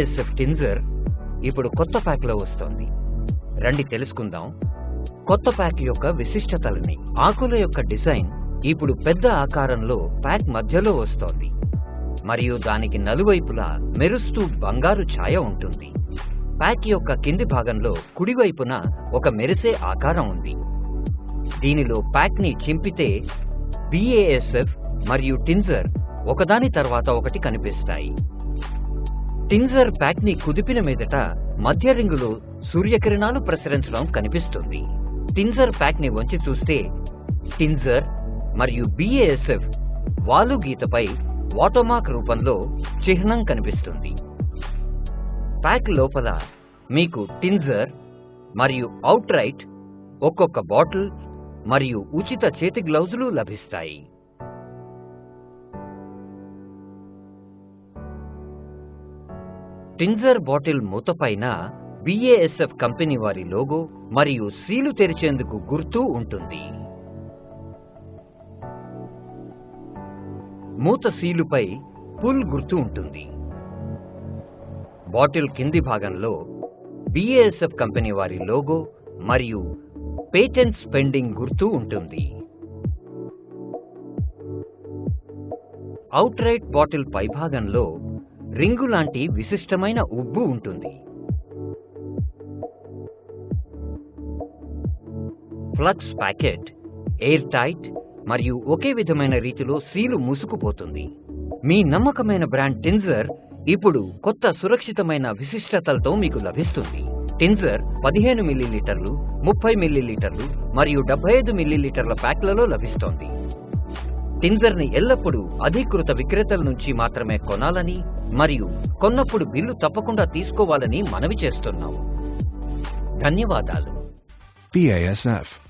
BASF టింజర్ ఇప్పుడు కొత్త ప్యాక్లో వస్తోంది రండి తెలుసుకుందాం కొత్త ప్యాక్ యొక్క విశిష్టతలని ఆకుల యొక్క డిజైన్ ఇప్పుడు పెద్ద ఆకారంలో ప్యాక్ మధ్యలో వస్తోంది మరియు దానికి నలువైపులా మెరుస్తూ బంగారు ఛాయ ఉంటుంది ప్యాక్ యొక్క కింది భాగంలో కుడివైపున ఒక మెరిసే ఆకారం ఉంది దీనిలో ప్యాక్ ని చింపితే బిఏఎస్ఎఫ్ మరియు టింజర్ ఒకదాని తర్వాత ఒకటి కనిపిస్తాయి టింజర్ ప్యాక్ ని కుదిపిన మీదట మధ్య రింగులో సూర్యకిరణాలు ప్రసరించడం కనిపిస్తుంది టింజర్ ప్యాక్ ని వంచి చూస్తే టింజర్ మరియు బిఏఎస్ఎఫ్ వాలు గీతపై వాటోమార్క్ రూపంలో చిహ్నం కనిపిస్తుంది ప్యాక్ లోపల మీకు టింజర్ మరియు అవుట్ రైట్ ఒక్కొక్క బాటిల్ మరియు ఉచిత చేతి గ్లౌజులు లభిస్తాయి టింజర్ బాటిల్ మూతపైన బిఏఎస్ఎఫ్ కంపెనీ వారి లోగో మరియు సీలు తెరిచేందుకు గుర్తు ఉంటుంది మూత సీలుపై పుల్ గుర్తు ఉంటుంది బాటిల్ కింది భాగంలో బిఏఎస్ఎఫ్ కంపెనీ వారి లోగో మరియు పేటెంట్ స్పెండింగ్ గుర్తు ఉంటుంది అవుట్ రైట్ బాటిల్ పైభాగంలో రింగు లాంటి విశిష్టమైన ఉబ్బు ఉంటుంది ఫ్లక్స్ ప్యాకెట్ ఎయిర్ టైట్ మరియు ఒకే విధమైన రీతిలో సీలు మూసుకుపోతుంది మీ నమ్మకమైన బ్రాండ్ టింజర్ ఇప్పుడు కొత్త సురక్షితమైన విశిష్టతలతో మీకు లభిస్తుంది టింజర్ పదిహేను మిల్లీలీటర్లు ముప్పై మిల్లీలీటర్లు మరియు డెబ్బై ఐదు మిల్లీలీటర్ల ప్యాక్లలో లభిస్తోంది టింజర్ ని ఎల్లప్పుడూ అధీకృత విక్రేతల నుంచి మాత్రమే కొనాలని మరియు కొన్నప్పుడు బిల్లు తప్పకుండా తీసుకోవాలని మనవి చేస్తున్నాం ధన్యవాదాలు BASF.